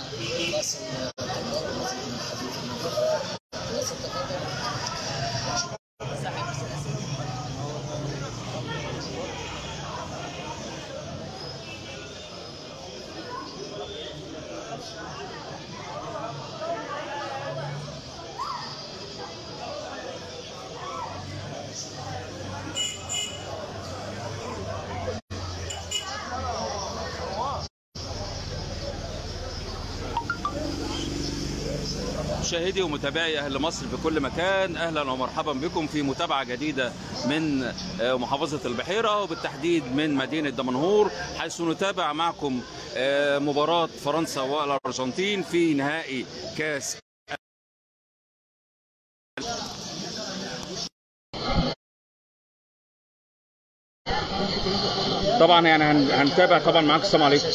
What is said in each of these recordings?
مشاهدي ومتابعي اهل مصر في كل مكان اهلا ومرحبا بكم في متابعه جديده من محافظه البحيره وبالتحديد من مدينه دمنهور حيث نتابع معكم مباراه فرنسا والارجنتين في نهائي كاس طبعا يعني هنتابع طبعا معاك السلام عليكم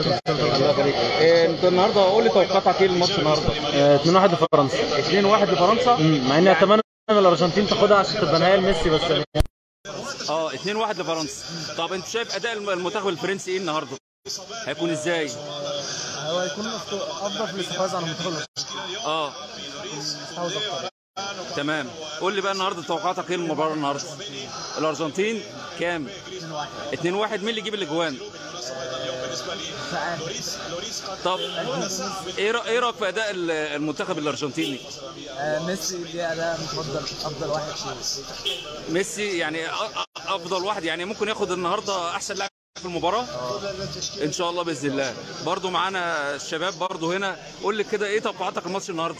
انت النهارده قول لي توقعاتك ايه الماتش النهارده 2 1 لفرنسا 2 1 لفرنسا مع اني اتمنى ان الارجنتين تاخدها عشان تبقى نهائي ميسي بس اه 2 1 لفرنسا طب انت شايف اداء المنتخب الفرنسي ايه النهارده هيكون ازاي هو هيكون افضل في الاستحواذ على المنتخب اه تمام قول لي بقى النهارده توقعاتك ايه المباراه النهارده الارجنتين كام 2 1 مين اللي يجيب الاجوان طب ايه ايه رايك في اداء المنتخب الارجنتيني ميسي ليه اداء مفضل افضل واحد ميسي يعني افضل واحد يعني ممكن ياخد النهارده احسن لاعب في المباراه ان شاء الله باذن الله برضو معانا الشباب برضو هنا قول لي كده ايه توقعاتك الماتش النهارده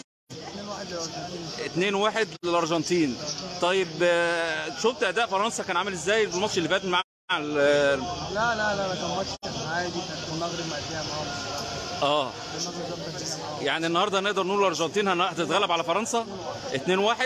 2 1 للارجنتين طيب شفت اداء فرنسا كان عامل ازاي الماتش اللي فات مع لا لا لا لا كان ماتش عادي كانت المغرب مأديها معاهم اه يعني النهارده نقدر نقول الارجنتين هتتغلب على فرنسا 2 1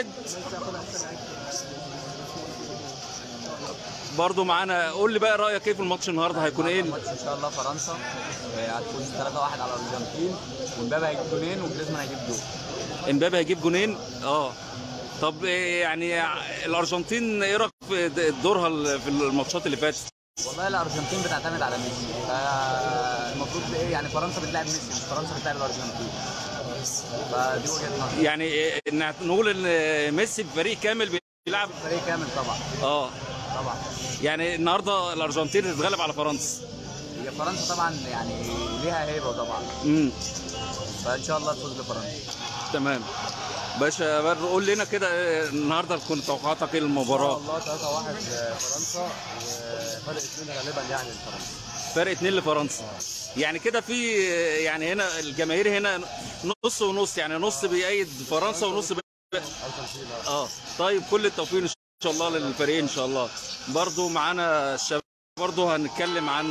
برضه معانا قول لي بقى رايك ايه في الماتش النهارده هيكون ايه الماتش ان شاء الله فرنسا هتفوز 3 1 على الارجنتين ومبابي هيجيب جونين وجريزمان هيجيب جول امبابي هيجيب جونين اه طب يعني الارجنتين ايه رايك في دورها في الماتشات اللي فاتت والله الارجنتين بتعتمد على ميسي فالمفروض ايه يعني فرنسا بتلعب ميسي مش فرنسا بتلعب الارجنتين فدي وجهه نظري يعني ان نقول ان ميسي بفريق كامل بيلعب فريق كامل طبعا اه طبعا يعني النهارده الارجنتين تتغلب على فرنسا هي فرنسا طبعا يعني ليها هيبه طبعا امم فان شاء الله تفوز لفرنسا تمام باشا بر قول لنا كده النهارده تكون توقعاتك ايه للمباراه؟ ان شاء الله 3 1 لفرنسا وفرق اثنين غالبا يعني لفرنسا فرق اثنين لفرنسا يعني كده في يعني هنا الجماهير هنا نص ونص يعني نص بيأيد فرنسا ونص بي... اه طيب كل التوفيق ان شاء الله للفريقين ان شاء الله برضو معانا الشباب برضو هنتكلم عن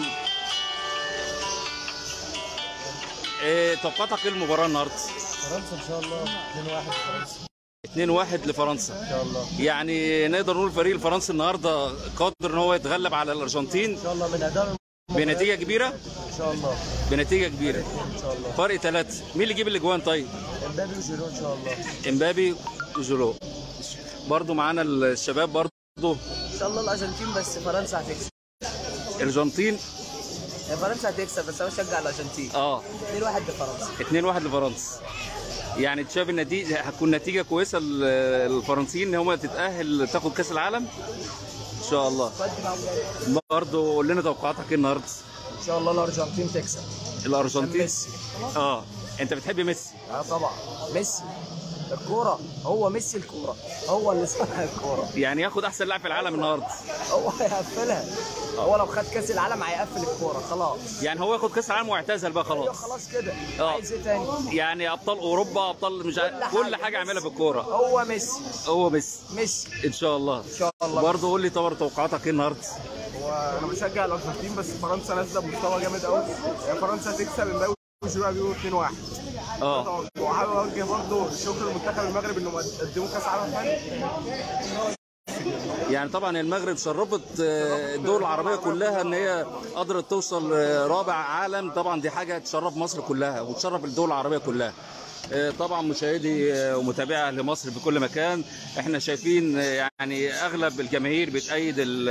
ايه توقعاتك ايه المباراه النهارده؟ فرنسا ان شاء الله 2 1 لفرنسا 2 1 لفرنسا ان شاء الله يعني نقدر نقول الفريق الفرنسي النهارده قادر ان هو يتغلب على الارجنتين ان شاء الله من اداء بنتيجه كبيره ان شاء الله بنتيجه كبيره ان شاء الله فرق ثلاثة مين اللي يجيب الاجوان طيب امبابي وجيرو ان شاء الله امبابي وجولو برضو معانا الشباب برضو ان شاء الله الارجنتين بس فرنسا هتكسب الارجنتين فرنسا هتكسب بس انا بشجع الارجنتين اه 2 1 لفرنسا 2 1 لفرنسا يعني انت شايف النتيجه هتكون نتيجه كويسه للفرنسيين ان هم تتاهل تاخد كاس العالم ان شاء الله برضه قول لنا توقعاتك ايه النهارده ان شاء الله الارجنتين تكسب الارجنتين ميسي اه انت بتحب ميسي اه طبعا ميسي الكوره هو ميسي الكوره هو اللي صنع الكوره يعني ياخد احسن لاعب في العالم النهارده هو هيقفلها هو لو خد كاس العالم هيقفل الكوره خلاص يعني هو ياخد كاس العالم واعتزل بقى ايوه خلاص خلاص كده آه. عايز ايه تاني يعني ابطال اوروبا ابطال مش عارف كل حاجه عاملها في الكوره هو ميسي هو ميسي ميسي ان شاء الله ان شاء الله برضه قول لي طور توقعاتك ايه النهارده وانا بشجع الارجنتين بس فرنسا نازله بمستوى جامد قوي فرنسا تكسب امبابي وجيرو بيقولوا 2 1 اه وحابب اوجه برضه شكر لمنتخب المغرب انهم قدموا كاس عالم حلو يعني طبعا المغرب شرفت آه، الدول العربيه كلها ان هي قدرت توصل آه، رابع عالم طبعا دي حاجه تشرف مصر كلها وتشرف الدول العربيه كلها آه، طبعا مشاهدي آه، ومتابعي اهل مصر في كل مكان احنا شايفين آه، يعني اغلب الجماهير بتأيد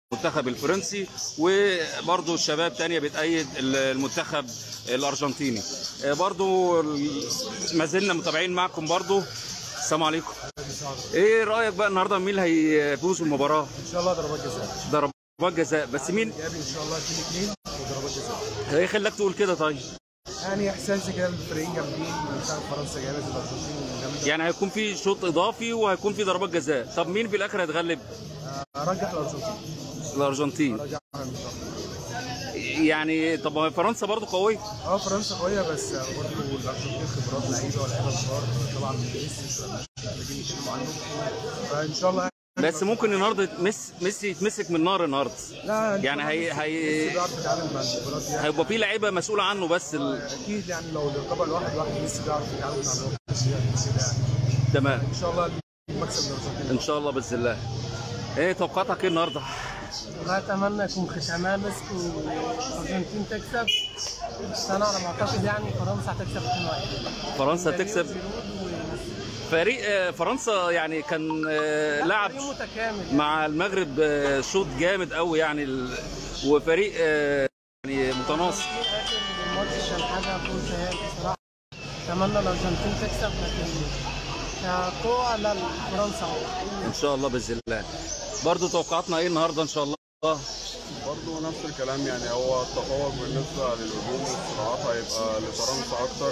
المنتخب الفرنسي وبرضه الشباب تانية بتأيد المنتخب الأرجنتيني آه، برضه ما زلنا متابعين معكم برضه السلام عليكم ايه رأيك بقى النهارده مين اللي هيفوز في المباراة؟ ان شاء الله ضربات جزاء ضربات جزاء بس مين ايجابي ان شاء الله 2 2 وضربات جزاء ايه خلاك تقول كده طيب؟ يعني احساسي كده الفريقين جامدين منتخب فرنسا جامد الارجنتين جامده يعني هيكون في شوط اضافي وهيكون في ضربات جزاء طب مين في الاخر هيتغلب؟ ارجح الارجنتين الارجنتين ارجح المنتخب يعني طب ما فرنسا برضه قوية اه فرنسا قويه بس برضه الارجنتين خبرات لعيبه ولاعيبه كبار طبعا ميسي محتاجين نتكلم عنه فان شاء الله بس ممكن النهارده ميسي ميسي يتمسك من نار النهارده لا يعني هي هي ميسي بيعرف يتعامل مع البطولات دي هيبقى في لعيبه مسؤوله عنه بس ال... اكيد يعني لو الرقابه الواحد واحد ميسي بيعرف يتعامل مع الوقت كده يعني تمام ان شاء الله المكسب للارجنتين ان شاء الله باذن الله ايه توقعاتك ايه النهارده والله اتمنى يكون ختامان مسك والارجنتين تكسب بس انا على ما اعتقد يعني فرنسا هتكسب 2-1 فرنسا تكسب فريق آه، فرنسا يعني كان آه، لعب فريق متكامل مع المغرب آه، شوط جامد قوي يعني ال... وفريق آه، يعني متناصر اخر الماتش كان حاجه فوق خيال بصراحه اتمنى الارجنتين تكسب لكن كقوه لا فرنسا ان شاء الله باذن الله برضه توقعاتنا ايه النهارده ان شاء الله برضه نفس الكلام يعني هو التفوق بالنسبة للهجوم والصراعات هيبقى لفرنسا أكتر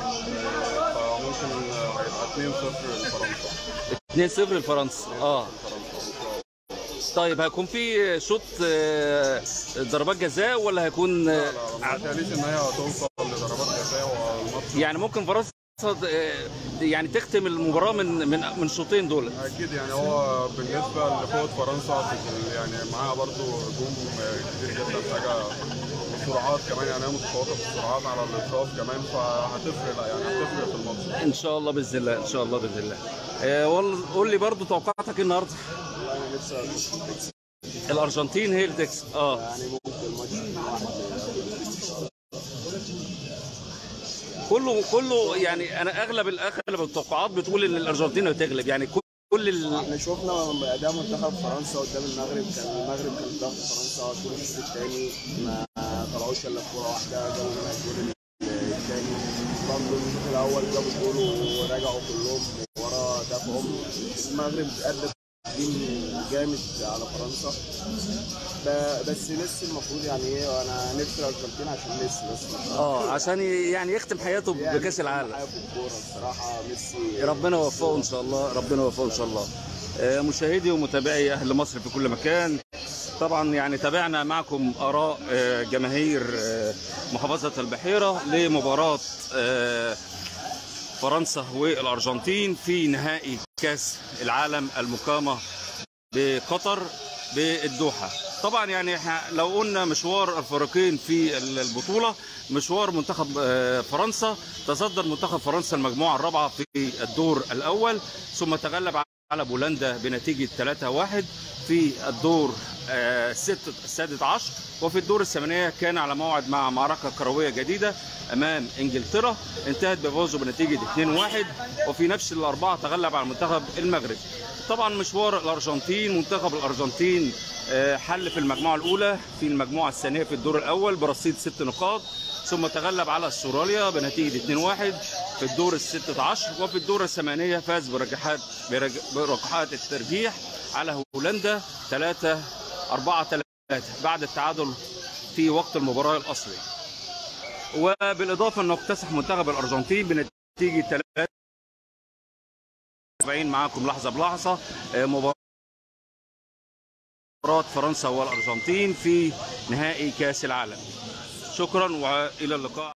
آه، فممكن هيبقى 2-0 لفرنسا 2-0 لفرنسا اه فرنسا إن شاء الله طيب هيكون في شوط آه، ضربات جزاء ولا هيكون آه، لا ما تقليش إن هي هتوصل لضربات جزاء والماتش يعني ممكن فرنسا آه، يعني تختم المباراه من من من الشوطين دول أكيد يعني هو بالنسبة لقوة فرنسا يعني معاها برضه هجوم كتير جدا حاجة السرعات كمان يعني هي متفوقة في السرعات على الإطراف كمان فهتفرق لا يعني هتفرق في الماتش ان شاء الله باذن الله ان شاء الله باذن الله آه، وال- قول لي برضو توقعاتك إيه النهارده أنا نفسي الارجنتين هي اللي تكسب اه يعني ممكن الماتش كله كله يعني انا اغلب اغلب التوقعات بتقول ان الارجنتين هتغلب يعني كل كل ال... احنا شفنا اداء منتخب فرنسا قدام المغرب كان المغرب كان ضغط فرنسا طول الشوط الثاني ما طلعوش الا كوره واحده جابوا منها الجول الثاني برضه الشوط الاول جابوا جول ورجعوا كلهم ورا دافعهم المغرب ادى تقديم جامد على فرنسا ب- بس ميسي المفروض يعني ايه انا نفسي الارجنتين عشان ميسي بس اه عشان يعني يختم حياته بكاس العالم حياة في الكوره الصراحه ميسي ربنا يوفقه ان شاء الله ربنا يوفقه ان شاء الله آه، مشاهدي ومتابعي اهل مصر في كل مكان طبعا يعني تابعنا معكم اراء آه، جماهير آه، محافظه البحيره لمباراه آه، فرنسا والارجنتين في نهائي كاس العالم المقامه بقطر بالدوحه طبعا يعني احنا لو قلنا مشوار الفريقين في البطوله مشوار منتخب آه، فرنسا تصدر منتخب فرنسا المجموعه الرابعه في الدور الاول ثم تغلب على بولندا بنتيجه 3-1 في الدور آه، الست السادس عشر وفي الدور الثمانية كان على موعد مع معركة كروية جديدة أمام إنجلترا انتهت بفوزه بنتيجة 2-1 وفي نفس الأربعة تغلب على منتخب المغرب طبعا مشوار الأرجنتين منتخب الأرجنتين آه، حل في المجموعة الأولى في المجموعة الثانية في الدور الأول برصيد ست نقاط ثم تغلب على استراليا بنتيجة 2-1 في الدور الستة عشر وفي الدور الثمانية فاز برجحات برج- برجحات الترجيح على هولندا 3 4 3 بعد التعادل في وقت المباراة الأصلي وبالإضافة أنه اكتسح منتخب الأرجنتين بنتيجة 3 40 معاكم لحظة بلحظة آه، مباراة فرنسا والأرجنتين في نهائي كأس العالم شكرا وإلى اللقاء